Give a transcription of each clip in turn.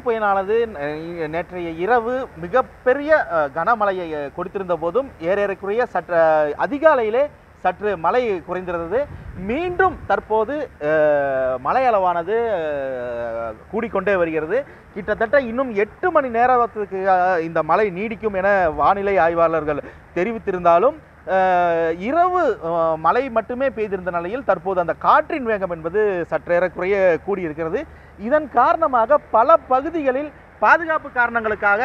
புயலானது நே- நேற்றைய இரவு மிகப்பெரிய அஹ், கனமழையை அஹ், கொடுத்திருந்த போதும் ஏறேறக்குறைய சற்று அதிகாலையிலே சற்று மழை குறைந்திருந்தது மீண்டும் தற்போது அஹ், மழை அளவானது அஹ், கூடிக்கொண்டே வருகிறது கிட்டத்தட்ட இன்னும் எட்டு மணி நேரத்துக்கு அஹ், இந்த மழை நீடிக்கும் என வானிலை ஆய்வாளர்கள் தெரிவித்திருந்தாலும் அஹ், இரவு அஹ், மழை மட்டுமே பெய்திருந்த நிலையில் தற்போது அந்த காற்றின் வேகம் என்பது சற்றேறக்குறைய கூடியிருக்கிறது இதன் காரணமாக பல பகுதிகளில் பாதுகாப்பு காரணங்களுக்காக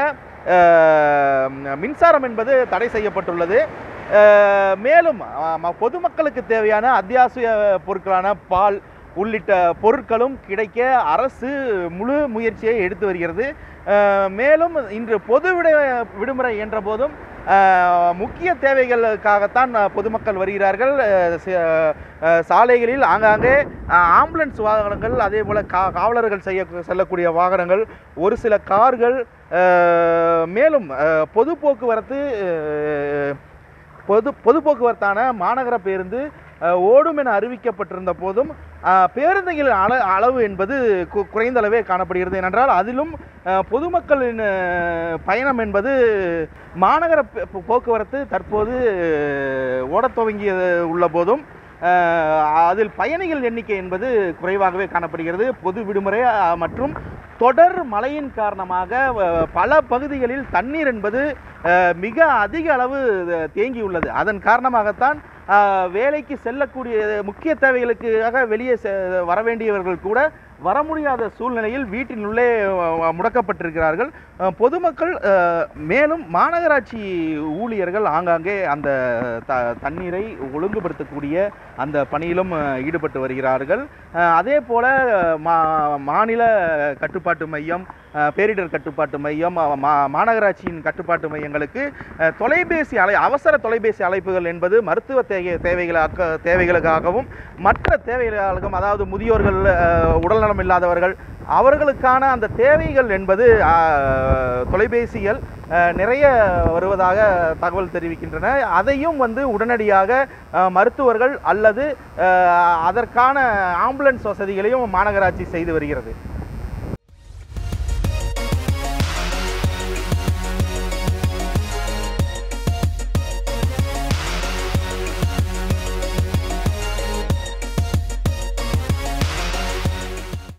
அஹ், மின்சாரம் என்பது தடை செய்யப்பட்டுள்ளது அஹ், மேலும் அஹ், ம- பொதுமக்களுக்கு தேவையான அத்தியாவசிய பொருட்களான பால் உள்ளிட்ட பொருட்களும் கிடைக்க அரசு முழு முயற்சியை எடுத்து வருகிறது அஹ், மேலும் இன்று பொது விட விடுமுறை என்ற போதும் அஹ், முக்கிய தேவைகளுக்காகத்தான் அஹ், பொதுமக்கள் வருகிறார்கள் அஹ், சி- அஹ், சாலைகளில் ஆங்காங்கே அஹ், ஆம்புலன்ஸ் வாகனங்கள் அதே போல் கா காவலர்கள் செய்ய செல்லக்கூடிய வாகனங்கள் ஒரு சில கார்கள் அஹ், மேலும் அஹ், பொது போக்குவரத்து அஹ், பொது பொது போக்குவரத்தான மாநகர பேருந்து அஹ், ஓடும் என அறிவிக்கப்பட்டிருந்த போதும் அஹ், பேருந்துகளின் அள அளவு என்பது கு- குறைந்த அளவே காணப்படுகிறது ஏனென்றால் அதிலும் அஹ், பொதுமக்களின் அஹ், பயணம் என்பது மாநகர பே- போ- போக்குவரத்து தற்போது அஹ், ஓடத் துவங்கிய உள்ள போதும் அஹ், அதில் பயணிகள் எண்ணிக்கை என்பது குறைவாகவே காணப்படுகிறது பொது விடுமுறை அஹ், மற்றும் தொடர் மழையின் காரணமாக அஹ், பல பகுதிகளில் தண்ணீர் என்பது அஹ், மிக அதிக அளவு அஹ், தேங்கியுள்ளது அதன் காரணமாகத்தான் அஹ், வேலைக்கு செல்லக்கூடிய முக்கிய தேவைகளுக்காக வெளியே செ- வர வேண்டியவர்கள் கூட வர முடியாத சூழ்நிலையில் வீட்டினுள்ளே அஹ், முடக்கப்பட்டிருக்கிறார்கள் அஹ், பொதுமக்கள் அஹ், மேலும் மாநகராட்சி ஊழியர்கள் ஆங்காங்கே அந்த த தண்ணீரை ஒழுங்குபடுத்தக்கூடிய அந்த பணியிலும் அஹ், ஈடுபட்டு வருகிறார்கள் அஹ், அதே போல மா மாநில கட்டுப்பாட்டு மையம் அஹ், பேரிடர் கட்டுப்பாட்டு மையம் அஹ், மா மாநகராட்சியின் கட்டுப்பாட்டு மையங்களுக்கு அஹ், தொலைபேசி அலை அவசர தொலைபேசி அழைப்புகள் என்பது மருத்துவ தேவை தேவைகளாக தேவைகளுக்காகவும் மற்ற தேவைகளுக்காகவும் அதாவது முதியோர்கள் அஹ், உடல்நலம் இல்லாதவர்கள் அவர்களுக்கான அந்த தேவைகள் என்பது அஹ், தொலைபேசிகள் அஹ், நிறைய வருவதாக தகவல் தெரிவிக்கின்றன அதையும் வந்து உடனடியாக அஹ், மருத்துவர்கள் அல்லது அஹ், அதற்கான ஆம்புலன்ஸ் வசதிகளையும் மாநகராட்சி செய்து வருகிறது